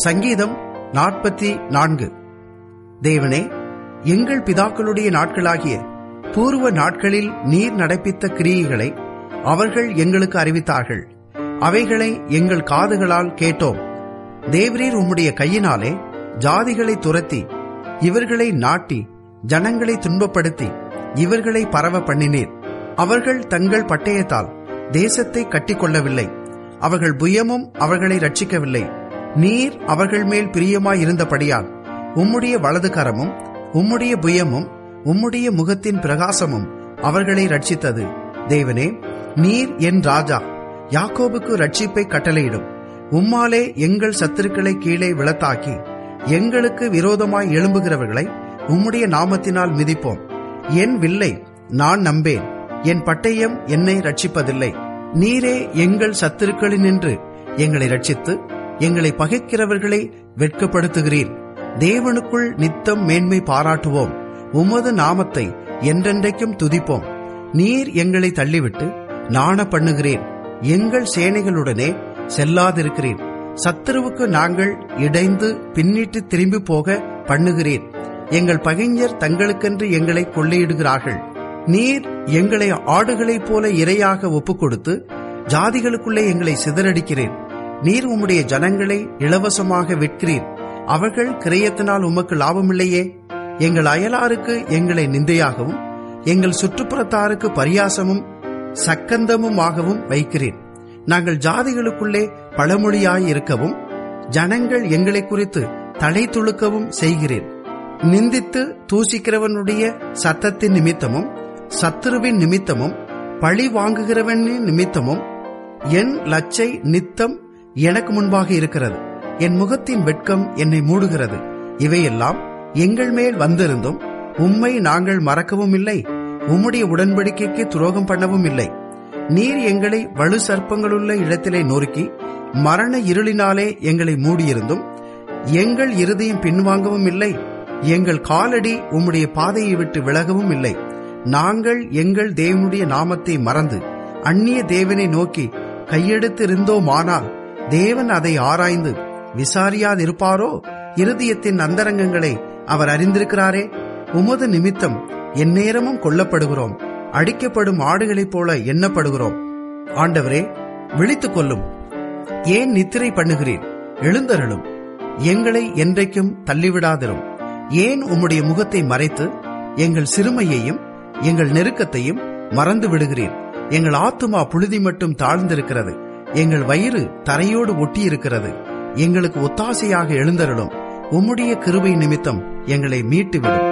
சங்கீதம் நாற்பத்தி நான்கு தேவனே எங்கள் பிதாக்களுடைய நாட்களாகிய பூர்வ நாட்களில் நீர் நடப்பித்த கிரியைகளை அவர்கள் எங்களுக்கு அறிவித்தார்கள் அவைகளை எங்கள் காதுகளால் கேட்டோம் தேவரீர் உம்முடைய கையினாலே ஜாதிகளை துரத்தி இவர்களை நாட்டி ஜனங்களை துன்பப்படுத்தி இவர்களை பரவ பண்ணினீர் அவர்கள் தங்கள் பட்டயத்தால் தேசத்தை கட்டிக்கொள்ளவில்லை அவர்கள் புயமும் அவர்களை ரட்சிக்கவில்லை நீர் அவர்கள் மேல் பிரியமாய் இருந்தபடியால் உம்முடைய வலது கரமும் உம்முடைய புயமும் உம்முடைய முகத்தின் பிரகாசமும் அவர்களை ரட்சித்தது தேவனே நீர் என் ராஜா யாக்கோபுக்கு ரட்சிப்பை கட்டளையிடும் உம்மாலே எங்கள் சத்துருக்களை கீழே விளத்தாக்கி எங்களுக்கு விரோதமாய் எழும்புகிறவர்களை உம்முடைய நாமத்தினால் மிதிப்போம் என் வில்லை நான் நம்பேன் என் பட்டயம் என்னை ரட்சிப்பதில்லை நீரே எங்கள் சத்துருக்களினின்று எங்களை ரட்சித்து எங்களை பகைக்கிறவர்களை வெட்கப்படுத்துகிறீர் தேவனுக்குள் நித்தம் மேன்மை பாராட்டுவோம் உமது நாமத்தை என்றென்றைக்கும் துதிப்போம் நீர் எங்களை தள்ளிவிட்டு நாண பண்ணுகிறேன் எங்கள் சேனைகளுடனே செல்லாதிருக்கிறேன் சத்துருவுக்கு நாங்கள் இடைந்து பின்னிட்டு திரும்பி போக பண்ணுகிறேன் எங்கள் பகைஞர் தங்களுக்கென்று எங்களை கொள்ளையிடுகிறார்கள் நீர் எங்களை ஆடுகளைப் போல இரையாக ஒப்புக் கொடுத்து ஜாதிகளுக்குள்ளே எங்களை சிதறடிக்கிறேன் நீர் உம்முடைய ஜனங்களை இலவசமாக விற்கிறீர் அவர்கள் கிரயத்தினால் உமக்கு லாபமில்லையே எங்கள் அயலாருக்கு எங்களை நிந்தையாகவும் எங்கள் சுற்றுப்புறத்தாருக்கு பரியாசமும் சக்கந்தமுமாகவும் வைக்கிறேன் நாங்கள் ஜாதிகளுக்குள்ளே பழமொழியாய் இருக்கவும் ஜனங்கள் எங்களை குறித்து தலை துளுக்கவும் செய்கிறேன் நிந்தித்து தூசிக்கிறவனுடைய சத்தத்தின் நிமித்தமும் சத்துருவின் நிமித்தமும் பழி வாங்குகிறவனின் நிமித்தமும் என் லச்சை நித்தம் எனக்கு முன்பாக இருக்கிறது என் முகத்தின் வெட்கம் என்னை மூடுகிறது இவையெல்லாம் எங்கள் மேல் வந்திருந்தும் உம்மை நாங்கள் மறக்கவும் இல்லை உம்முடைய உடன்படிக்கைக்கு துரோகம் பண்ணவும் இல்லை நீர் எங்களை வலு சர்ப்பங்களுள்ள இடத்திலே நொறுக்கி மரண இருளினாலே எங்களை மூடியிருந்தும் எங்கள் இருதயம் பின்வாங்கவும் இல்லை எங்கள் காலடி உம்முடைய பாதையை விட்டு விலகவும் இல்லை நாங்கள் எங்கள் தேவனுடைய நாமத்தை மறந்து அந்நிய தேவனை நோக்கி கையெடுத்திருந்தோமானால் தேவன் அதை ஆராய்ந்து விசாரியாதிருப்பாரோ இருதயத்தின் அந்தரங்கங்களை அவர் அறிந்திருக்கிறாரே உமது நிமித்தம் எந்நேரமும் கொல்லப்படுகிறோம் அடிக்கப்படும் ஆடுகளைப் போல எண்ணப்படுகிறோம் ஆண்டவரே விழித்துக் கொள்ளும் ஏன் நித்திரை பண்ணுகிறீர் எழுந்தருளும் எங்களை என்றைக்கும் தள்ளிவிடாதிரும் ஏன் உம்முடைய முகத்தை மறைத்து எங்கள் சிறுமையையும் எங்கள் நெருக்கத்தையும் மறந்து விடுகிறீர் எங்கள் ஆத்துமா புழுதி மட்டும் தாழ்ந்திருக்கிறது எங்கள் வயிறு தரையோடு ஒட்டியிருக்கிறது எங்களுக்கு ஒத்தாசையாக எழுந்தருளும் உம்முடைய கிருபை நிமித்தம் எங்களை மீட்டுவிடும்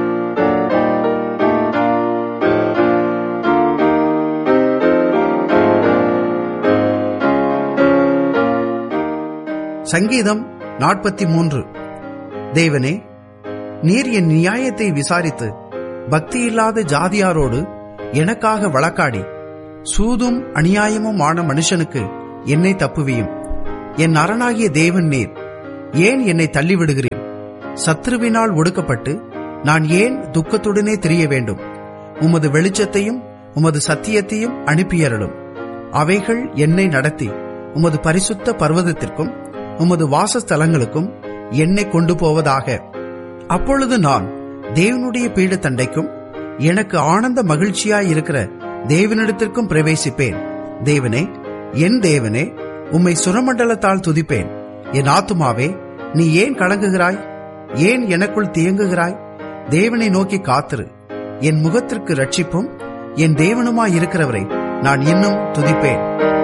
சங்கீதம் நாற்பத்தி மூன்று தேவனே நீர் என் நியாயத்தை விசாரித்து பக்தியில்லாத ஜாதியாரோடு எனக்காக வழக்காடி சூதும் அநியாயமும் ஆன மனுஷனுக்கு என்னை தப்புவியும் என் அரணாகிய தேவன் நீர் ஏன் என்னை தள்ளிவிடுகிறேன் சத்ருவினால் ஒடுக்கப்பட்டு நான் ஏன் துக்கத்துடனே திரிய வேண்டும் உமது வெளிச்சத்தையும் உமது சத்தியத்தையும் அனுப்பியறலும் அவைகள் என்னை நடத்தி உமது பரிசுத்த பர்வதத்திற்கும் உமது வாசஸ்தலங்களுக்கும் என்னை கொண்டு போவதாக அப்பொழுது நான் தேவனுடைய பீடத்தண்டைக்கும் எனக்கு ஆனந்த மகிழ்ச்சியாய் இருக்கிற தேவனிடத்திற்கும் பிரவேசிப்பேன் தேவனே என் தேவனே உம்மை சுரமண்டலத்தால் துதிப்பேன் என் ஆத்துமாவே நீ ஏன் கலங்குகிறாய் ஏன் எனக்குள் தியங்குகிறாய் தேவனை நோக்கி காத்திரு என் முகத்திற்கு ரட்சிப்பும் என் தேவனுமாய் இருக்கிறவரை நான் இன்னும் துதிப்பேன்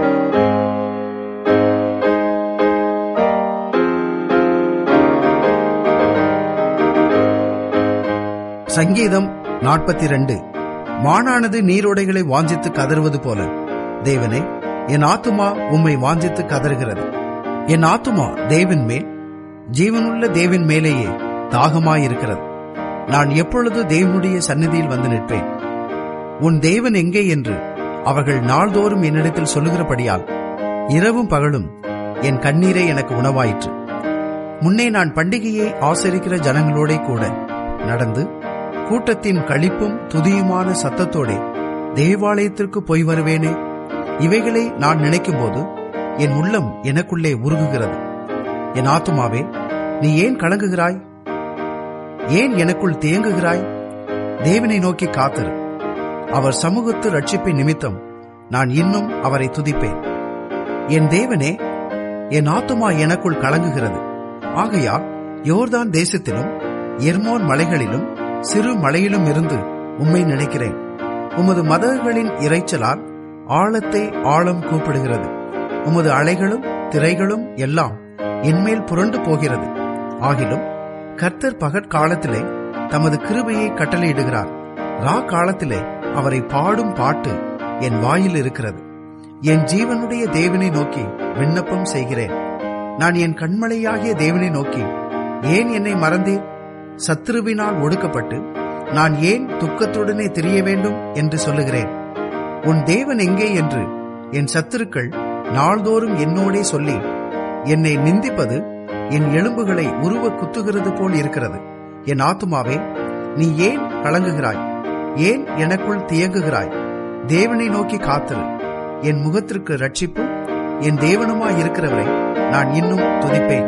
சங்கீதம் நாற்பத்தி ரெண்டு மானானது நீரோடைகளை வாஞ்சித்து கதறுவது போல தேவனே என் ஆத்துமா உம்மை வாஞ்சித்து கதறுகிறது என் ஆத்துமா தேவன் மேல் ஜீவனுள்ள தேவன் மேலேயே தாகமாயிருக்கிறது நான் எப்பொழுது தேவனுடைய சந்நிதியில் வந்து நிற்பேன் உன் தேவன் எங்கே என்று அவர்கள் நாள்தோறும் என்னிடத்தில் சொல்லுகிறபடியால் இரவும் பகலும் என் கண்ணீரே எனக்கு உணவாயிற்று முன்னே நான் பண்டிகையை ஆசரிக்கிற ஜனங்களோட கூட நடந்து கூட்டத்தின் களிப்பும் துதியுமான சத்தத்தோடே தேவாலயத்திற்கு போய் வருவேனே இவைகளை நான் நினைக்கும்போது என் உள்ளம் எனக்குள்ளே உருகுகிறது என் ஆத்துமாவே நீ ஏன் கலங்குகிறாய் ஏன் எனக்குள் தேங்குகிறாய் தேவனை நோக்கி காத்திரு அவர் சமூகத்து ரட்சிப்பின் நிமித்தம் நான் இன்னும் அவரை துதிப்பேன் என் தேவனே என் ஆத்துமா எனக்குள் கலங்குகிறது ஆகையால் யோர்தான் தேசத்திலும் எர்மோன் மலைகளிலும் சிறு மலையிலும் இருந்து உம்மை நினைக்கிறேன் உமது மதகுகளின் இறைச்சலால் ஆழத்தை ஆழம் கூப்பிடுகிறது உமது அலைகளும் திரைகளும் எல்லாம் என்மேல் புரண்டு போகிறது ஆகிலும் கர்த்தர் பகற்காலத்திலே தமது கிருபையை கட்டளையிடுகிறார் ரா காலத்திலே அவரை பாடும் பாட்டு என் வாயில் இருக்கிறது என் ஜீவனுடைய தேவனை நோக்கி விண்ணப்பம் செய்கிறேன் நான் என் கண்மலையாகிய தேவனை நோக்கி ஏன் என்னை மறந்தீர் சத்துருவினால் ஒடுக்கப்பட்டு நான் ஏன் துக்கத்துடனே திரிய வேண்டும் என்று சொல்லுகிறேன் உன் தேவன் எங்கே என்று என் சத்துருக்கள் நாள்தோறும் என்னோடே சொல்லி என்னை நிந்திப்பது என் எலும்புகளை உருவ குத்துகிறது போல் இருக்கிறது என் ஆத்துமாவே நீ ஏன் கலங்குகிறாய் ஏன் எனக்குள் தியங்குகிறாய் தேவனை நோக்கி காத்திரு என் முகத்திற்கு ரட்சிப்பும் என் தேவனுமாய் இருக்கிறவரை நான் இன்னும் துதிப்பேன்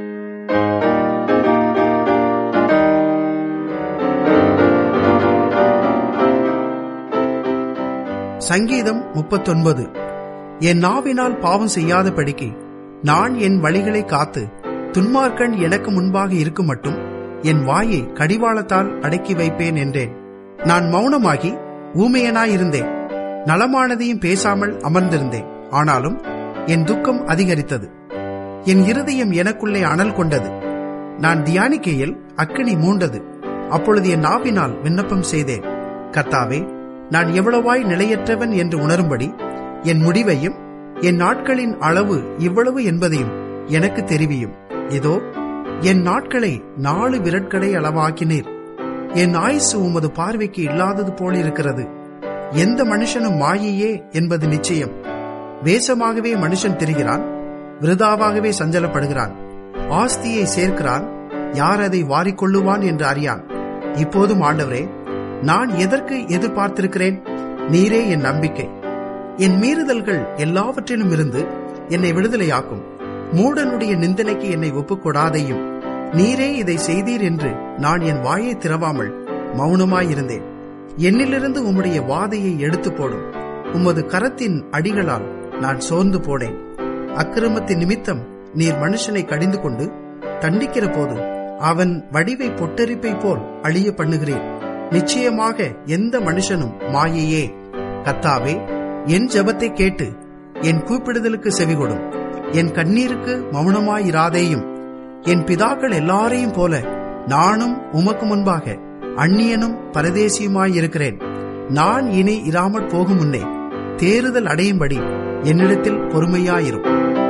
சங்கீதம் முப்பத்தொன்பது என் நாவினால் பாவம் செய்யாதபடிக்கு நான் என் வழிகளை காத்து துன்மார்க்கன் எனக்கு முன்பாக இருக்கும் மட்டும் என் வாயை கடிவாளத்தால் அடக்கி வைப்பேன் என்றேன் நான் மௌனமாகி ஊமையனாயிருந்தேன் நலமானதையும் பேசாமல் அமர்ந்திருந்தேன் ஆனாலும் என் துக்கம் அதிகரித்தது என் இருதயம் எனக்குள்ளே அனல் கொண்டது நான் தியானிக்கையில் அக்கினி மூண்டது அப்பொழுது என் நாவினால் விண்ணப்பம் செய்தேன் கர்த்தாவே நான் எவ்வளவாய் நிலையற்றவன் என்று உணரும்படி என் முடிவையும் என் நாட்களின் அளவு இவ்வளவு என்பதையும் எனக்கு தெரிவியும் இதோ என் நாட்களை நாலு விரட்கடை அளவாக்கினீர் என் ஆயுசு உமது பார்வைக்கு இல்லாதது போல் இருக்கிறது எந்த மனுஷனும் மாயையே என்பது நிச்சயம் வேஷமாகவே மனுஷன் திரிகிறான் விருதாவாகவே சஞ்சலப்படுகிறான் ஆஸ்தியை சேர்க்கிறான் யார் அதை வாரிக்கொள்ளுவான் என்று அறியான் இப்போதும் ஆண்டவரே நான் எதற்கு எதிர்பார்த்திருக்கிறேன் நீரே என் நம்பிக்கை என் மீறுதல்கள் எல்லாவற்றிலும் இருந்து என்னை விடுதலையாக்கும் மூடனுடைய நிந்தனைக்கு என்னை ஒப்புக்கொடாதையும் நீரே இதை செய்தீர் என்று நான் என் வாயை திறவாமல் மௌனமாயிருந்தேன் என்னிலிருந்து உம்முடைய வாதையை எடுத்து போடும் உமது கரத்தின் அடிகளால் நான் சோர்ந்து போனேன் அக்கிரமத்தின் நிமித்தம் நீர் மனுஷனை கடிந்து கொண்டு தண்டிக்கிற போது அவன் வடிவை பொட்டரிப்பை போல் அழிய பண்ணுகிறேன் நிச்சயமாக எந்த மனுஷனும் மாயையே கத்தாவே என் ஜெபத்தை கேட்டு என் கூப்பிடுதலுக்கு செவிகொடும் என் கண்ணீருக்கு மௌனமாயிராதேயும் என் பிதாக்கள் எல்லாரையும் போல நானும் உமக்கு முன்பாக அந்நியனும் பரதேசியுமாயிருக்கிறேன் நான் இனி இராமற் போகும் முன்னே தேறுதல் அடையும்படி என்னிடத்தில் பொறுமையாயிரும்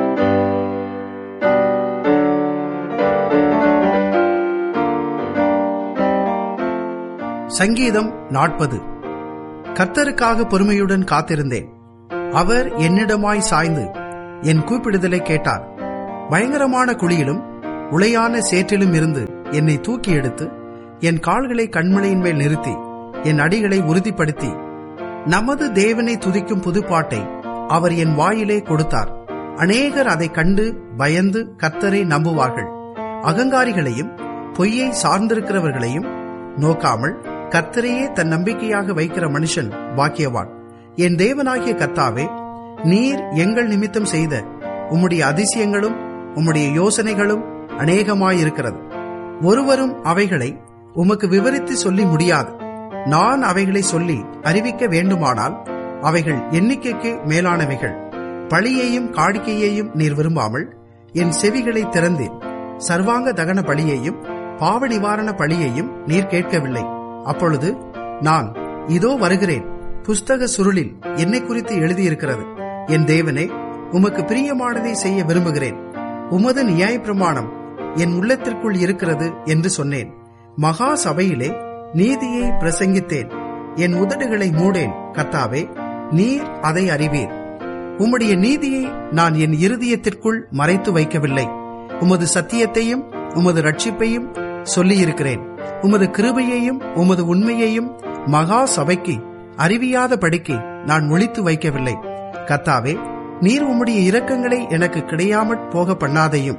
சங்கீதம் நாற்பது கர்த்தருக்காக பொறுமையுடன் காத்திருந்தேன் அவர் என்னிடமாய் சாய்ந்து என் கூப்பிடுதலை கேட்டார் பயங்கரமான குழியிலும் உளையான சேற்றிலும் இருந்து என்னை தூக்கி எடுத்து என் கால்களை கண்மலையின் மேல் நிறுத்தி என் அடிகளை உறுதிப்படுத்தி நமது தேவனை துதிக்கும் புதுப்பாட்டை அவர் என் வாயிலே கொடுத்தார் அநேகர் அதை கண்டு பயந்து கர்த்தரை நம்புவார்கள் அகங்காரிகளையும் பொய்யை சார்ந்திருக்கிறவர்களையும் நோக்காமல் கர்த்தரையே தன் நம்பிக்கையாக வைக்கிற மனுஷன் பாக்கியவான் என் தேவனாகிய கர்த்தாவே நீர் எங்கள் நிமித்தம் செய்த உம்முடைய அதிசயங்களும் உம்முடைய யோசனைகளும் அநேகமாயிருக்கிறது ஒருவரும் அவைகளை உமக்கு விவரித்து சொல்லி முடியாது நான் அவைகளை சொல்லி அறிவிக்க வேண்டுமானால் அவைகள் எண்ணிக்கைக்கு மேலானவைகள் பழியையும் காடிக்கையையும் நீர் விரும்பாமல் என் செவிகளை திறந்தேன் சர்வாங்க தகன பலியையும் பாவ நிவாரண பலியையும் நீர் கேட்கவில்லை அப்பொழுது நான் இதோ வருகிறேன் புஸ்தக சுருளில் என்னை குறித்து எழுதியிருக்கிறது என் தேவனே உமக்கு பிரியமானதை செய்ய விரும்புகிறேன் உமது நியாயப்பிரமாணம் என் உள்ளத்திற்குள் இருக்கிறது என்று சொன்னேன் மகா சபையிலே நீதியை பிரசங்கித்தேன் என் உதடுகளை மூடேன் கர்த்தாவே நீர் அதை அறிவீர் உம்முடைய நீதியை நான் என் இருதயத்திற்குள் மறைத்து வைக்கவில்லை உமது சத்தியத்தையும் உமது ரட்சிப்பையும் சொல்லியிருக்கிறேன் உமது கிருபையையும் உமது உண்மையையும் மகா சபைக்கு அறிவியாத படிக்கு நான் ஒழித்து வைக்கவில்லை கத்தாவே நீர் உம்முடைய இரக்கங்களை எனக்கு கிடையாமற் போக பண்ணாதையும்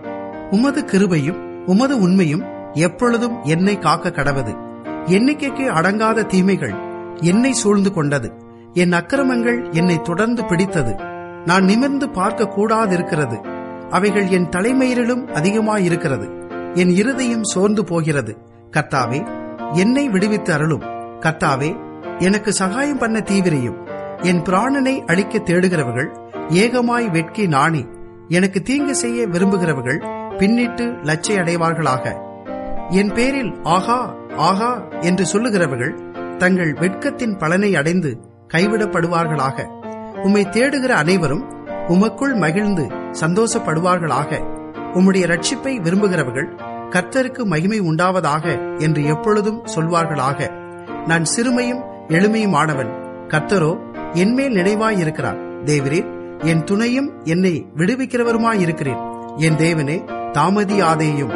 உமது கிருபையும் உமது உண்மையும் எப்பொழுதும் என்னை காக்க கடவது எண்ணிக்கைக்கு அடங்காத தீமைகள் என்னை சூழ்ந்து கொண்டது என் அக்கிரமங்கள் என்னை தொடர்ந்து பிடித்தது நான் நிமிர்ந்து பார்க்க கூடாதிருக்கிறது அவைகள் என் தலைமயிரிலும் அதிகமாயிருக்கிறது என் இருதயம் சோர்ந்து போகிறது கர்த்தாவே என்னை விடுவித்து அருளும் கர்த்தாவே எனக்கு சகாயம் பண்ண தீவிரையும் என் பிராணனை அழிக்க தேடுகிறவர்கள் ஏகமாய் வெட்கி நாணி எனக்கு தீங்கு செய்ய விரும்புகிறவர்கள் பின்னிட்டு லட்சை அடைவார்களாக என் பேரில் ஆகா ஆகா என்று சொல்லுகிறவர்கள் தங்கள் வெட்கத்தின் பலனை அடைந்து கைவிடப்படுவார்களாக உம்மை தேடுகிற அனைவரும் உமக்குள் மகிழ்ந்து சந்தோஷப்படுவார்களாக உம்முடைய ரட்சிப்பை விரும்புகிறவர்கள் கர்த்தருக்கு மகிமை உண்டாவதாக என்று எப்பொழுதும் சொல்வார்களாக நான் சிறுமையும் எளிமையுமானவன் கர்த்தரோ என்மேல் நினைவாயிருக்கிறார் தேவரீர் என் துணையும் என்னை விடுவிக்கிறவருமாயிருக்கிறேன் என் தேவனே தாமதியாதேயும்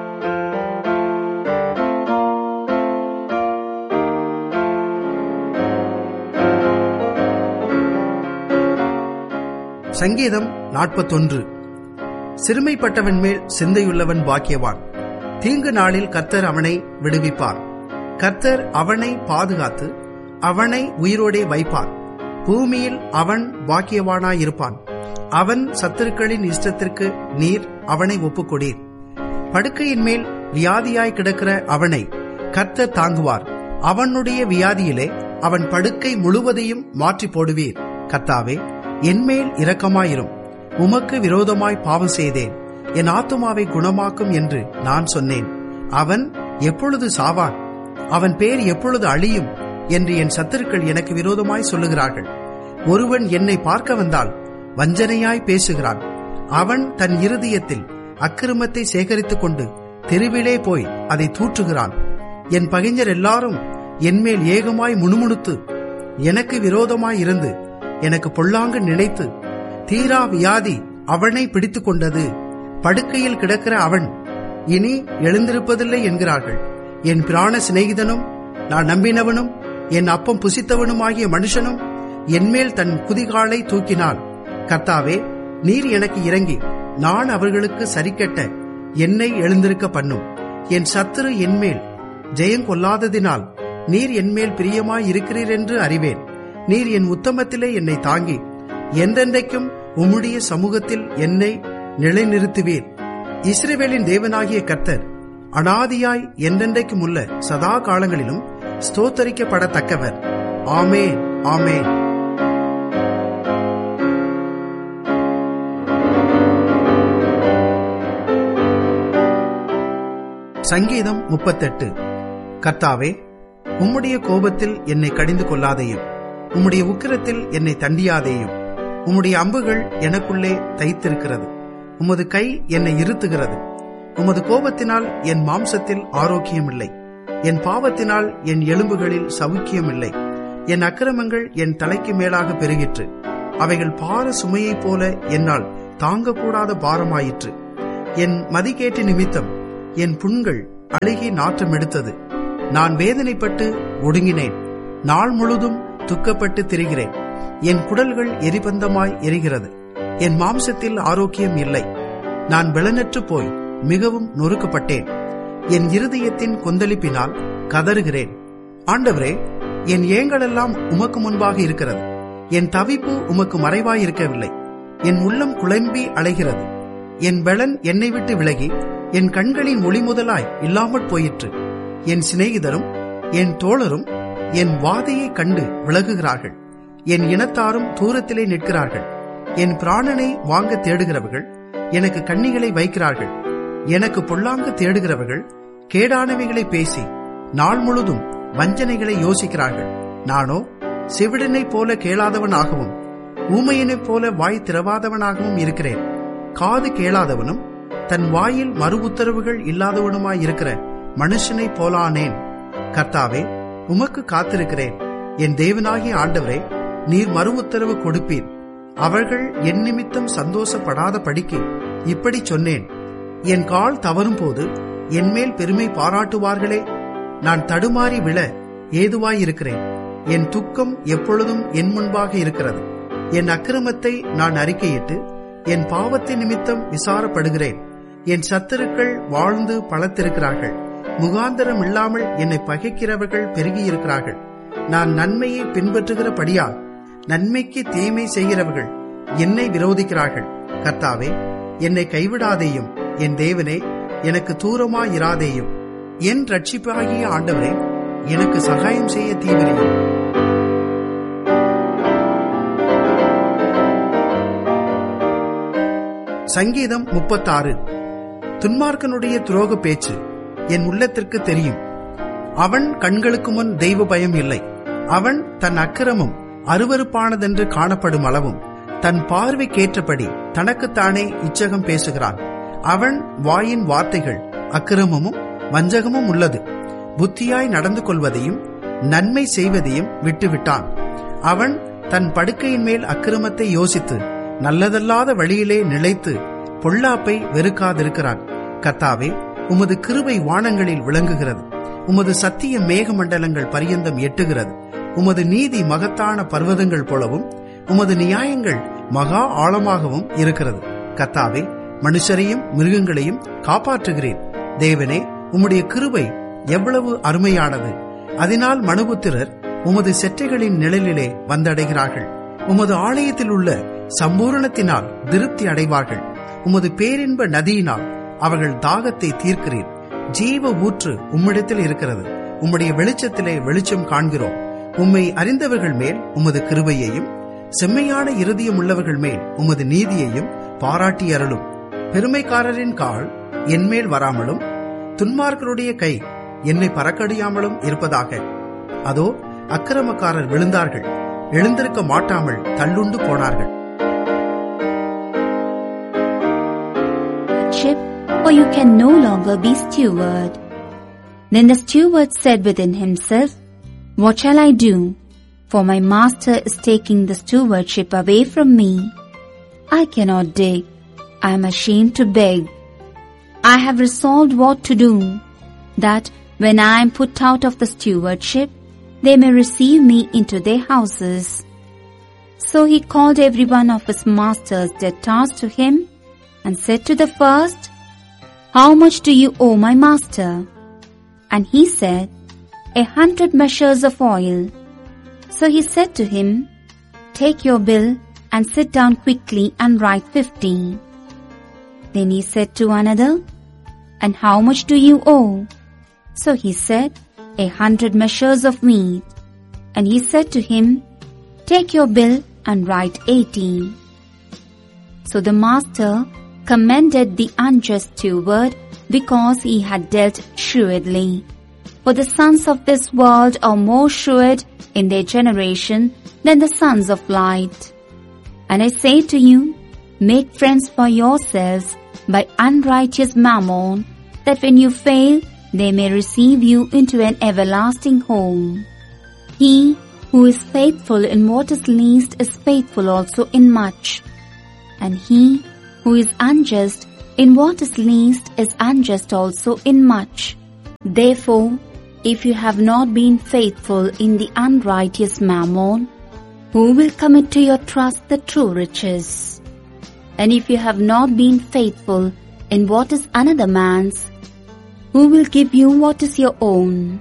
சங்கீதம் நாற்பத்தொன்று சிறுமைப்பட்டவன் மேல் சிந்தையுள்ளவன் பாக்கியவான் தீங்கு நாளில் கர்த்தர் அவனை விடுவிப்பார் கர்த்தர் அவனை பாதுகாத்து அவனை உயிரோடே வைப்பார் பூமியில் அவன் பாக்கியவானாயிருப்பான் அவன் சத்துருக்களின் இஷ்டத்திற்கு நீர் அவனை ஒப்புக்கொடீர் படுக்கையின் மேல் வியாதியாய் கிடக்கிற அவனை கர்த்தர் தாங்குவார் அவனுடைய வியாதியிலே அவன் படுக்கை முழுவதையும் மாற்றி போடுவீர் கர்த்தாவே என்மேல் இரக்கமாயிரும் உமக்கு விரோதமாய் பாவம் செய்தேன் என் ஆத்துமாவை குணமாக்கும் என்று நான் சொன்னேன் அவன் எப்பொழுது சாவான் அவன் பேர் எப்பொழுது அழியும் என்று என் சத்துருக்கள் எனக்கு விரோதமாய் சொல்லுகிறார்கள் ஒருவன் என்னை பார்க்க வந்தால் வஞ்சனையாய் பேசுகிறான் அவன் தன் இருதயத்தில் அக்கிரமத்தை சேகரித்துக் கொண்டு தெருவிலே போய் அதை தூற்றுகிறான் என் பகைஞர் எல்லாரும் என்மேல் ஏகமாய் முணுமுணுத்து எனக்கு விரோதமாய் இருந்து எனக்கு பொல்லாங்கு நினைத்து தீரா வியாதி அவனை பிடித்துக் கொண்டது படுக்கையில் கிடக்கிற அவன் இனி எழுந்திருப்பதில்லை என்கிறார்கள் என் பிராண சிநேகிதனும் நான் நம்பினவனும் என் அப்பம் புசித்தவனுமாகிய மனுஷனும் என்மேல் தன் குதிகாலை தூக்கினான் கர்த்தாவே நீர் எனக்கு இறங்கி நான் அவர்களுக்கு சரிக்கட்ட என்னை எழுந்திருக்க பண்ணும் என் சத்துரு என்மேல் ஜெயம் கொள்ளாததினால் நீர் என்மேல் பிரியமாய் இருக்கிறீர் என்று அறிவேன் நீர் என் உத்தமத்திலே என்னை தாங்கி என்றென்றைக்கும் உம்முடைய சமூகத்தில் என்னை நிலைநிறுத்துவீர் இஸ்ரேவேலின் தேவனாகிய கர்த்தர் அனாதியாய் என்றென்றைக்கும் உள்ள சதா காலங்களிலும் ஸ்தோத்தரிக்கப்படத்தக்கவர் ஆமே ஆமே சங்கீதம் முப்பத்தெட்டு கர்த்தாவே உம்முடைய கோபத்தில் என்னை கடிந்து கொள்ளாதேயும் உம்முடைய உக்கிரத்தில் என்னை தண்டியாதேயும் உம்முடைய அம்புகள் எனக்குள்ளே தைத்திருக்கிறது உமது கை என்னை இருத்துகிறது உமது கோபத்தினால் என் மாம்சத்தில் ஆரோக்கியமில்லை என் பாவத்தினால் என் எலும்புகளில் சவுக்கியமில்லை என் அக்கிரமங்கள் என் தலைக்கு மேலாக பெருகிற்று அவைகள் பார சுமையைப் போல என்னால் தாங்கக்கூடாத பாரமாயிற்று என் மதிக்கேட்டு நிமித்தம் என் புண்கள் அழுகி நாற்றம் எடுத்தது நான் வேதனைப்பட்டு ஒடுங்கினேன் நாள் முழுதும் துக்கப்பட்டு திரிகிறேன் என் குடல்கள் எரிபந்தமாய் எரிகிறது என் மாம்சத்தில் ஆரோக்கியம் இல்லை நான் பலனற்று போய் மிகவும் நொறுக்கப்பட்டேன் என் இருதயத்தின் கொந்தளிப்பினால் கதறுகிறேன் ஆண்டவரே என் ஏங்களெல்லாம் உமக்கு முன்பாக இருக்கிறது என் தவிப்பு உமக்கு மறைவாய் இருக்கவில்லை என் உள்ளம் குழம்பி அலைகிறது என் பலன் என்னை விட்டு விலகி என் கண்களின் ஒளி முதலாய் இல்லாமற் போயிற்று என் சிநேகிதரும் என் தோழரும் என் வாதையை கண்டு விலகுகிறார்கள் என் இனத்தாரும் தூரத்திலே நிற்கிறார்கள் என் பிராணனை வாங்க தேடுகிறவர்கள் எனக்கு கண்ணிகளை வைக்கிறார்கள் எனக்கு பொல்லாங்கு தேடுகிறவர்கள் கேடானவைகளை பேசி நாள் முழுதும் வஞ்சனைகளை யோசிக்கிறார்கள் நானோ செவிடனைப் போல கேளாதவனாகவும் ஊமையனைப் போல வாய் திறவாதவனாகவும் இருக்கிறேன் காது கேளாதவனும் தன் வாயில் மறு உத்தரவுகள் இல்லாதவனுமாய் இருக்கிற மனுஷனைப் போலானேன் கர்த்தாவே உமக்கு காத்திருக்கிறேன் என் தேவனாகிய ஆண்டவரே நீர் மறு உத்தரவு கொடுப்பீர் அவர்கள் என் நிமித்தம் சந்தோஷப்படாத படிக்கு இப்படி சொன்னேன் என் கால் தவறும் போது என்மேல் பெருமை பாராட்டுவார்களே நான் தடுமாறி விழ ஏதுவாயிருக்கிறேன் என் துக்கம் எப்பொழுதும் என் முன்பாக இருக்கிறது என் அக்கிரமத்தை நான் அறிக்கையிட்டு என் பாவத்தின் நிமித்தம் விசாரப்படுகிறேன் என் சத்துருக்கள் வாழ்ந்து பலத்திருக்கிறார்கள் முகாந்தரம் இல்லாமல் என்னை பகைக்கிறவர்கள் பெருகியிருக்கிறார்கள் நான் நன்மையை பின்பற்றுகிறபடியால் நன்மைக்கு தீமை செய்கிறவர்கள் என்னை விரோதிக்கிறார்கள் கர்த்தாவே என்னை கைவிடாதேயும் என் தேவனே எனக்கு தூரமாயிராதேயும் என் ரட்சிப்பாகிய ஆண்டவரே எனக்கு சகாயம் செய்ய தீவிரையும் சங்கீதம் முப்பத்தாறு துன்மார்க்கனுடைய துரோக பேச்சு என் உள்ளத்திற்கு தெரியும் அவன் கண்களுக்கு முன் தெய்வ பயம் இல்லை அவன் தன் அக்கிரமம் அருவருப்பானதென்று காணப்படும் அளவும் தன் பார்வைக்கேற்றபடி தனக்குத்தானே இச்சகம் பேசுகிறான் அவன் வாயின் வார்த்தைகள் அக்கிரமமும் வஞ்சகமும் உள்ளது புத்தியாய் நடந்து கொள்வதையும் நன்மை செய்வதையும் விட்டுவிட்டான் அவன் தன் படுக்கையின் மேல் அக்கிரமத்தை யோசித்து நல்லதல்லாத வழியிலே நிலைத்து பொல்லாப்பை வெறுக்காதிருக்கிறான் கர்த்தாவே உமது கிருபை வானங்களில் விளங்குகிறது உமது சத்திய மேகமண்டலங்கள் பரியந்தம் எட்டுகிறது உமது நீதி மகத்தான பர்வதங்கள் போலவும் உமது நியாயங்கள் மகா ஆழமாகவும் இருக்கிறது கத்தாவே மனுஷரையும் மிருகங்களையும் காப்பாற்றுகிறேன் தேவனே உம்முடைய கிருபை எவ்வளவு அருமையானது அதனால் மனுபுத்திரர் உமது செற்றைகளின் நிழலிலே வந்தடைகிறார்கள் உமது ஆலயத்தில் உள்ள சம்பூரணத்தினால் திருப்தி அடைவார்கள் உமது பேரின்ப நதியினால் அவர்கள் தாகத்தை தீர்க்கிறீர் ஜீவ ஊற்று உம்மிடத்தில் இருக்கிறது உம்முடைய வெளிச்சத்திலே வெளிச்சம் காண்கிறோம் உம்மை அறிந்தவர்கள் மேல் உமது கிருபையையும் செம்மையான இருதயம் உள்ளவர்கள் மேல் உமது நீதியையும் பாராட்டி அருளும் பெருமைக்காரரின் கால் என்மேல் வராமலும் துன்மார்களுடைய கை என்னை பறக்கடியாமலும் இருப்பதாக அதோ அக்கிரமக்காரர் விழுந்தார்கள் எழுந்திருக்க மாட்டாமல் தள்ளுண்டு போனார்கள் ship, for you can no longer be steward. Then the steward said within himself, What shall I do? For my master is taking the stewardship away from me. I cannot dig. I am ashamed to beg. I have resolved what to do, that when I am put out of the stewardship, they may receive me into their houses. So he called every one of his master's debtors to him and said to the first, How much do you owe my master? And he said, A hundred measures of oil. So he said to him, Take your bill and sit down quickly and write fifty. Then he said to another, And how much do you owe? So he said, A hundred measures of wheat. And he said to him, Take your bill and write eighty. So the master commended the unjust steward because he had dealt shrewdly. For the sons of this world are more shrewd in their generation than the sons of light. And I say to you, make friends for yourselves by unrighteous mammon, that when you fail, they may receive you into an everlasting home. He who is faithful in what is least is faithful also in much. And he who is unjust in what is least is unjust also in much. Therefore, if you have not been faithful in the unrighteous mammon, who will commit to your trust the true riches? And if you have not been faithful in what is another man's, who will give you what is your own?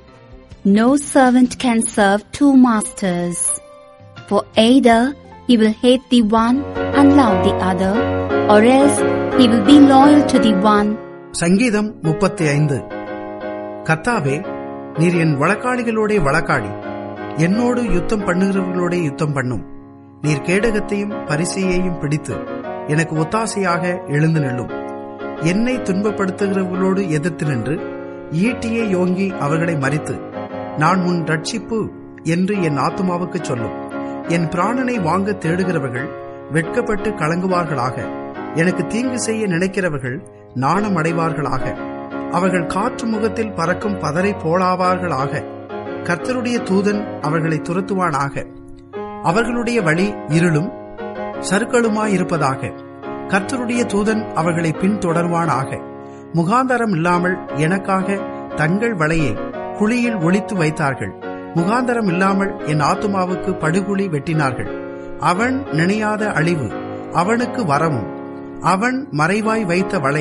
No servant can serve two masters, for either he will hate the one and love the other, or else he will be loyal to the one சங்கீதம் முப்பத்தி ஐந்து கர்த்தாவே நீர் என் வழக்காளிகளோடே வழக்காடி என்னோடு யுத்தம் பண்ணுகிறவர்களோடே யுத்தம் பண்ணும் நீர் கேடகத்தையும் பரிசையையும் பிடித்து எனக்கு ஒத்தாசையாக எழுந்து நில்லும் என்னை துன்பப்படுத்துகிறவர்களோடு எதிர்த்து நின்று ஈட்டியை யோங்கி அவர்களை மறித்து நான் உன் ரட்சிப்பு என்று என் ஆத்துமாவுக்கு சொல்லும் என் பிராணனை வாங்க தேடுகிறவர்கள் வெட்கப்பட்டு கலங்குவார்களாக எனக்கு தீங்கு செய்ய நினைக்கிறவர்கள் நாணம் அடைவார்களாக அவர்கள் காற்று முகத்தில் பறக்கும் பதரை போலாவார்களாக கர்த்தருடைய தூதன் அவர்களை துரத்துவானாக அவர்களுடைய வழி இருளும் சருக்களுமாயிருப்பதாக கர்த்தருடைய தூதன் அவர்களை பின்தொடர்வானாக முகாந்தரம் இல்லாமல் எனக்காக தங்கள் வலையை குழியில் ஒளித்து வைத்தார்கள் முகாந்தரம் இல்லாமல் என் ஆத்துமாவுக்கு படுகுழி வெட்டினார்கள் அவன் நினையாத அழிவு அவனுக்கு வரவும் அவன் மறைவாய் வைத்த வலை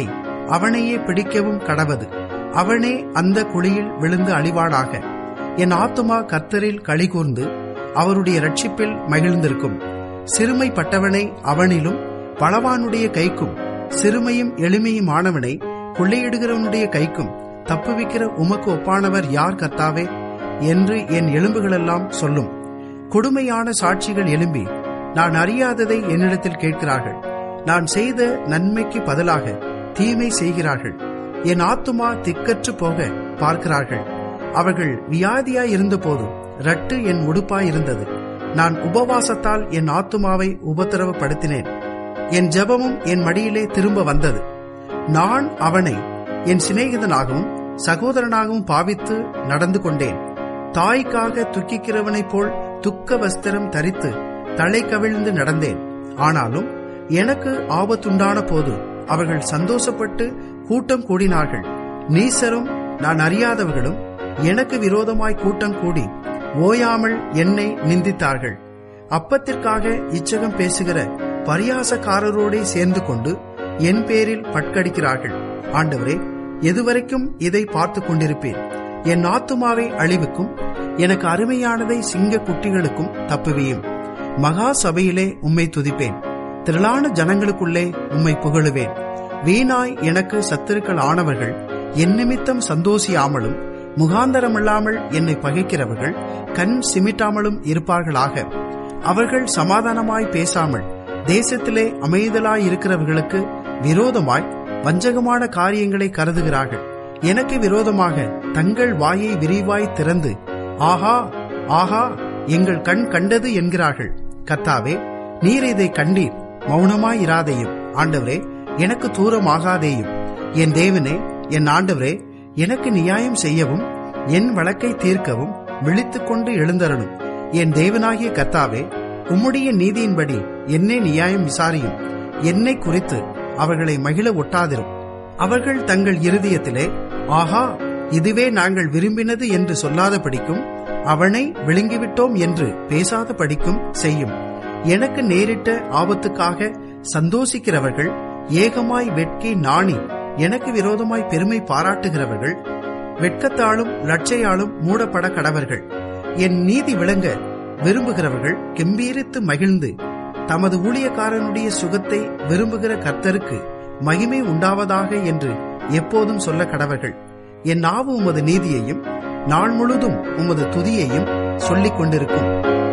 அவனையே பிடிக்கவும் கடவது அவனே அந்த குழியில் விழுந்து அழிவானாக என் ஆத்துமா கர்த்தரில் களிகூர்ந்து அவருடைய ரட்சிப்பில் மகிழ்ந்திருக்கும் சிறுமைப்பட்டவனை அவனிலும் பலவானுடைய கைக்கும் சிறுமையும் எளிமையுமானவனை கொள்ளையிடுகிறவனுடைய கைக்கும் தப்புவிக்கிற உமக்கு ஒப்பானவர் யார் கர்த்தாவே என்று என் எலும்புகளெல்லாம் சொல்லும் கொடுமையான சாட்சிகள் எழும்பி நான் அறியாததை என்னிடத்தில் கேட்கிறார்கள் நான் செய்த நன்மைக்கு பதிலாக தீமை செய்கிறார்கள் என் ஆத்துமா திக்கற்று போக பார்க்கிறார்கள் அவர்கள் வியாதியாய் இருந்தபோது ரட்டு என் உடுப்பாய் இருந்தது நான் உபவாசத்தால் என் ஆத்துமாவை உபத்திரவப்படுத்தினேன் என் ஜெபமும் என் மடியிலே திரும்ப வந்தது நான் அவனை என் சிநேகிதனாகவும் சகோதரனாகவும் பாவித்து நடந்து கொண்டேன் தாய்க்காக துக்கிக்கிறவனைப் போல் துக்க வஸ்திரம் தரித்து தலை கவிழ்ந்து நடந்தேன் ஆனாலும் எனக்கு ஆபத்துண்டான போது அவர்கள் சந்தோஷப்பட்டு கூட்டம் கூடினார்கள் நீசரும் நான் அறியாதவர்களும் எனக்கு விரோதமாய் கூட்டம் கூடி ஓயாமல் என்னை நிந்தித்தார்கள் அப்பத்திற்காக இச்சகம் பேசுகிற பரியாசக்காரரோடே சேர்ந்து கொண்டு என் பேரில் பட்கடிக்கிறார்கள் ஆண்டவரே எதுவரைக்கும் இதை பார்த்து கொண்டிருப்பேன் என் ஆத்துமாவை அழிவுக்கும் எனக்கு அருமையானதை சிங்க குட்டிகளுக்கும் தப்புவியும் மகா சபையிலே உம்மை துதிப்பேன் திரளான ஜனங்களுக்குள்ளே உம்மை புகழுவேன் வீணாய் எனக்கு சத்துருக்கள் ஆனவர்கள் என் நிமித்தம் சந்தோஷியாமலும் முகாந்தரமில்லாமல் என்னை பகைக்கிறவர்கள் கண் சிமிட்டாமலும் இருப்பார்களாக அவர்கள் சமாதானமாய் பேசாமல் தேசத்திலே அமைதலாய் இருக்கிறவர்களுக்கு விரோதமாய் வஞ்சகமான காரியங்களை கருதுகிறார்கள் எனக்கு விரோதமாக தங்கள் வாயை விரிவாய் திறந்து ஆஹா ஆஹா எங்கள் கண் கண்டது என்கிறார்கள் கத்தாவே நீர் இதை கண்டீர் மௌனமாயிராதேயும் ஆண்டவரே எனக்கு தூரமாகாதேயும் என் தேவனே என் ஆண்டவரே எனக்கு நியாயம் செய்யவும் என் வழக்கை தீர்க்கவும் விழித்துக் கொண்டு எழுந்தரணும் என் தேவனாகிய கத்தாவே உம்முடைய நீதியின்படி என்னை நியாயம் விசாரியும் என்னை குறித்து அவர்களை மகிழ ஒட்டாதிரும் அவர்கள் தங்கள் இருதயத்திலே ஆஹா இதுவே நாங்கள் விரும்பினது என்று சொல்லாத படிக்கும் அவனை விழுங்கிவிட்டோம் என்று பேசாத படிக்கும் செய்யும் எனக்கு நேரிட்ட ஆபத்துக்காக சந்தோஷிக்கிறவர்கள் ஏகமாய் வெட்கி நாணி எனக்கு விரோதமாய் பெருமை பாராட்டுகிறவர்கள் வெட்கத்தாலும் லட்சையாலும் மூடப்பட கடவர்கள் என் நீதி விளங்க விரும்புகிறவர்கள் கெம்பீரித்து மகிழ்ந்து தமது ஊழியக்காரனுடைய சுகத்தை விரும்புகிற கர்த்தருக்கு மகிமை உண்டாவதாக என்று எப்போதும் சொல்ல கடவர்கள் என் நாவு உமது நீதியையும் நாள் முழுதும் உமது துதியையும் சொல்லிக் கொண்டிருக்கும்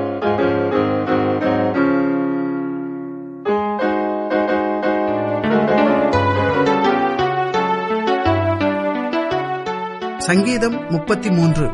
சங்கீதம் முப்பத்தி மூன்று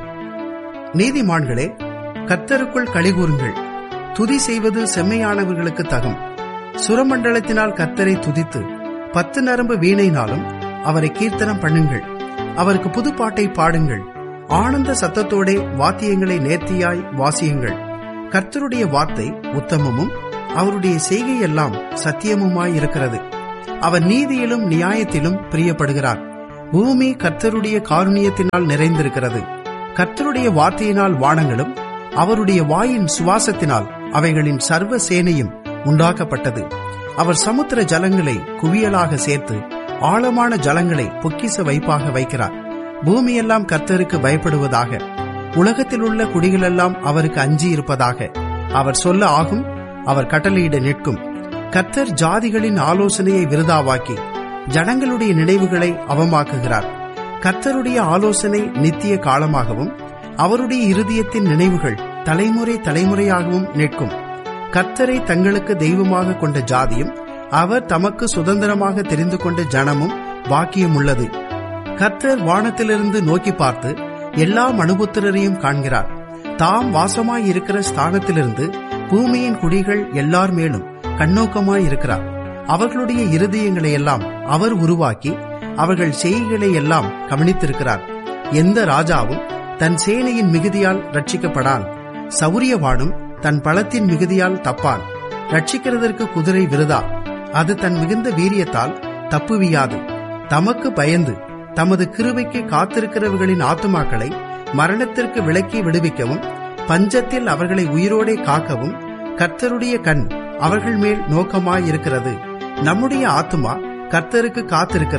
நீதிமான்களே கர்த்தருக்குள் கலிகூறுங்கள் துதி செய்வது செம்மையானவர்களுக்கு தகும் சுரமண்டலத்தினால் கர்த்தரை துதித்து பத்து நரம்பு வீணைனாலும் அவரை கீர்த்தனம் பண்ணுங்கள் அவருக்கு புதுப்பாட்டை பாடுங்கள் ஆனந்த சத்தத்தோடே வாத்தியங்களை நேர்த்தியாய் வாசியுங்கள் கர்த்தருடைய வார்த்தை உத்தமமும் அவருடைய செய்கையெல்லாம் சத்தியமுமாய் இருக்கிறது அவர் நீதியிலும் நியாயத்திலும் பிரியப்படுகிறார் பூமி கர்த்தருடைய காருண்யத்தினால் நிறைந்திருக்கிறது கர்த்தருடைய வார்த்தையினால் வானங்களும் அவருடைய வாயின் சுவாசத்தினால் அவைகளின் சர்வ சேனையும் உண்டாக்கப்பட்டது அவர் சமுத்திர ஜலங்களை குவியலாக சேர்த்து ஆழமான ஜலங்களை பொக்கிச வைப்பாக வைக்கிறார் பூமியெல்லாம் கர்த்தருக்கு பயப்படுவதாக உலகத்தில் உள்ள குடிகளெல்லாம் அவருக்கு அஞ்சி இருப்பதாக அவர் சொல்ல ஆகும் அவர் கட்டளையிட நிற்கும் கர்த்தர் ஜாதிகளின் ஆலோசனையை விருதாவாக்கி ஜனங்களுடைய நினைவுகளை அவமாக்குகிறார் கர்த்தருடைய ஆலோசனை நித்திய காலமாகவும் அவருடைய இருதயத்தின் நினைவுகள் தலைமுறை தலைமுறையாகவும் நிற்கும் கர்த்தரை தங்களுக்கு தெய்வமாக கொண்ட ஜாதியும் அவர் தமக்கு சுதந்திரமாக தெரிந்து கொண்ட ஜனமும் பாக்கியம் உள்ளது கர்த்தர் வானத்திலிருந்து நோக்கி பார்த்து எல்லா மனுபுத்திரரையும் காண்கிறார் தாம் வாசமாய் இருக்கிற ஸ்தானத்திலிருந்து பூமியின் குடிகள் எல்லார் மேலும் கண்ணோக்கமாய் இருக்கிறார் அவர்களுடைய இருதயங்களை எல்லாம் அவர் உருவாக்கி அவர்கள் செய்கைகளை எல்லாம் கவனித்திருக்கிறார் எந்த ராஜாவும் தன் சேனையின் மிகுதியால் ரட்சிக்கப்படான் சௌரியவானும் தன் பலத்தின் மிகுதியால் தப்பான் ரட்சிக்கிறதற்கு குதிரை விருதா அது தன் மிகுந்த வீரியத்தால் தப்புவியாது தமக்கு பயந்து தமது கிருபைக்கு காத்திருக்கிறவர்களின் ஆத்துமாக்களை மரணத்திற்கு விலக்கி விடுவிக்கவும் பஞ்சத்தில் அவர்களை உயிரோடே காக்கவும் கர்த்தருடைய கண் அவர்கள் மேல் நோக்கமாயிருக்கிறது நம்முடைய ஆத்துமா கர்த்தருக்கு காத்திருக்கிறது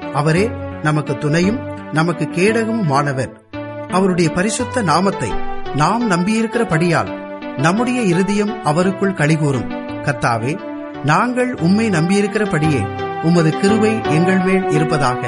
அவரே நமக்கு துணையும் நமக்கு கேடகமும் மாணவர் அவருடைய பரிசுத்த நாமத்தை நாம் நம்பியிருக்கிறபடியால் நம்முடைய இருதயம் அவருக்குள் கழிகூறும் கர்த்தாவே நாங்கள் உம்மை நம்பியிருக்கிறபடியே உமது கிருவை எங்கள் மேல் இருப்பதாக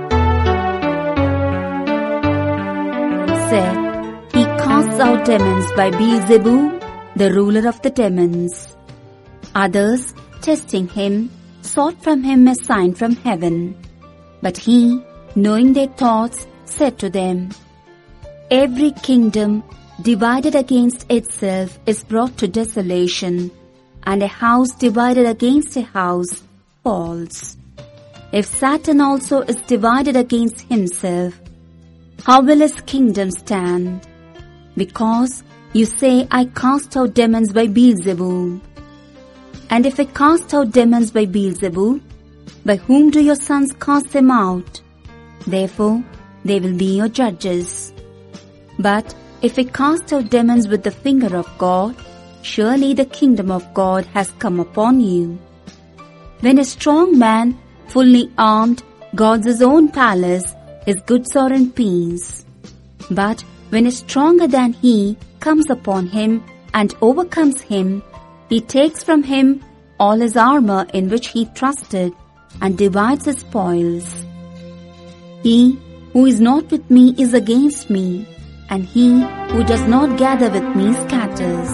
said, He casts out demons by Beelzebub, the ruler of the demons. Others, testing him, sought from him a sign from heaven. But he, knowing their thoughts, said to them, Every kingdom divided against itself is brought to desolation, and a house divided against a house falls. If Satan also is divided against himself, how will his kingdom stand? Because you say, I cast out demons by Beelzebub. And if I cast out demons by Beelzebub, by whom do your sons cast them out? Therefore, they will be your judges. But if I cast out demons with the finger of God, surely the kingdom of God has come upon you. When a strong man, fully armed, guards his own palace, his goods are in peace. But when a stronger than he comes upon him and overcomes him, he takes from him all his armor in which he trusted and divides his spoils. He who is not with me is against me, and he who does not gather with me scatters.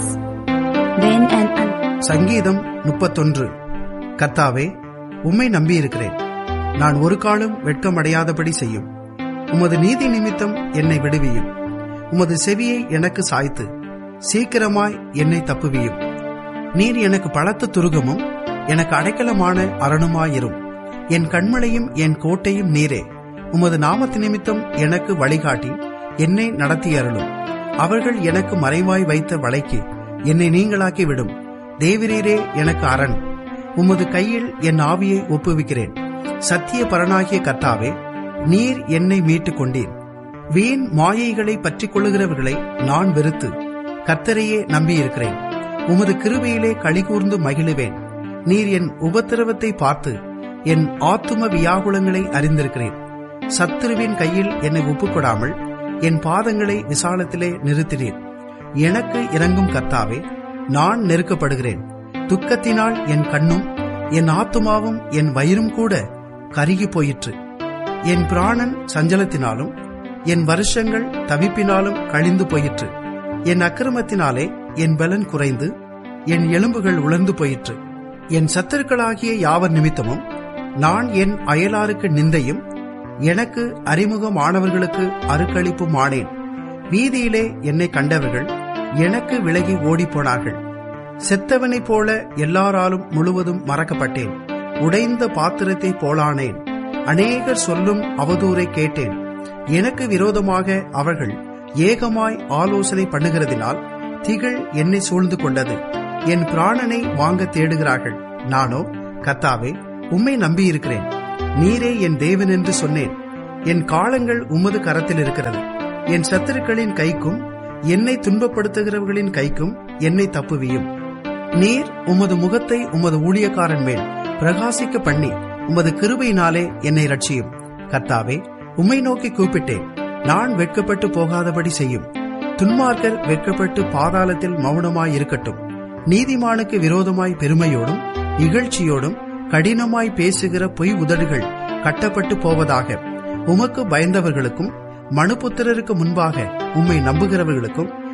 When an un- சங்கீதம் முப்பத்தொன்று கர்த்தாவே உம்மை நம்பியிருக்கிறேன் நான் ஒரு காலம் வெட்கமடையாதபடி செய்யும் உமது நீதி நிமித்தம் என்னை விடுவியும் உமது செவியை எனக்கு சாய்த்து சீக்கிரமாய் என்னை தப்புவியும் நீர் எனக்கு பலத்த துருகமும் எனக்கு அடைக்கலமான அரணுமாயிரும் என் கண்மலையும் என் கோட்டையும் நீரே உமது நாமத்து நிமித்தம் எனக்கு வழிகாட்டி என்னை நடத்தி அருளும் அவர்கள் எனக்கு மறைவாய் வைத்த வலைக்கு என்னை நீங்களாக்கி விடும் தேவரீரே எனக்கு அரண் உமது கையில் என் ஆவியை ஒப்புவிக்கிறேன் சத்திய பரனாகிய கர்த்தாவே நீர் என்னை மீட்டுக் கொண்டீர் வீண் மாயைகளை பற்றிக் கொள்ளுகிறவர்களை நான் வெறுத்து கர்த்தரையே நம்பியிருக்கிறேன் உமது கிருபையிலே களிகூர்ந்து மகிழுவேன் நீர் என் உபத்திரவத்தை பார்த்து என் ஆத்தும வியாகுலங்களை அறிந்திருக்கிறேன் சத்துருவின் கையில் என்னை ஒப்புக்கொடாமல் என் பாதங்களை விசாலத்திலே நிறுத்தினீர் எனக்கு இறங்கும் கர்த்தாவே நான் நெருக்கப்படுகிறேன் துக்கத்தினால் என் கண்ணும் என் ஆத்துமாவும் என் வயிறும் கூட கருகி போயிற்று என் பிராணன் சஞ்சலத்தினாலும் என் வருஷங்கள் தவிப்பினாலும் கழிந்து போயிற்று என் அக்கிரமத்தினாலே என் பலன் குறைந்து என் எலும்புகள் உலர்ந்து போயிற்று என் சத்துருக்களாகிய யாவர் நிமித்தமும் நான் என் அயலாருக்கு நிந்தையும் எனக்கு அறிமுகமானவர்களுக்கு அருக்களிப்பும் ஆனேன் வீதியிலே என்னை கண்டவர்கள் எனக்கு விலகி ஓடிப்போனார்கள் செத்தவனைப் போல எல்லாராலும் முழுவதும் மறக்கப்பட்டேன் உடைந்த பாத்திரத்தை போலானேன் அநேகர் சொல்லும் அவதூறை கேட்டேன் எனக்கு விரோதமாக அவர்கள் ஏகமாய் ஆலோசனை பண்ணுகிறதினால் திகழ் என்னை சூழ்ந்து கொண்டது என் பிராணனை வாங்க தேடுகிறார்கள் நானோ கத்தாவே உம்மை நம்பியிருக்கிறேன் நீரே என் தேவன் என்று சொன்னேன் என் காலங்கள் உமது கரத்தில் இருக்கிறது என் சத்துருக்களின் கைக்கும் என்னை துன்பப்படுத்துகிறவர்களின் கைக்கும் என்னை தப்புவியும் நீர் உமது முகத்தை உமது ஊழியக்காரன் மேல் பிரகாசிக்க பண்ணி உமது கிருபையினாலே என்னை ரட்சியும் கர்த்தாவே உம்மை நோக்கி கூப்பிட்டேன் நான் வெட்கப்பட்டு போகாதபடி செய்யும் துன்மார்க்கர் வெட்கப்பட்டு பாதாளத்தில் மௌனமாய் இருக்கட்டும் நீதிமானுக்கு விரோதமாய் பெருமையோடும் இகழ்ச்சியோடும் கடினமாய் பேசுகிற பொய் உதடுகள் கட்டப்பட்டு போவதாக உமக்கு பயந்தவர்களுக்கும் மனுபுத்திரருக்கு முன்பாக உம்மை நம்புகிறவர்களுக்கும்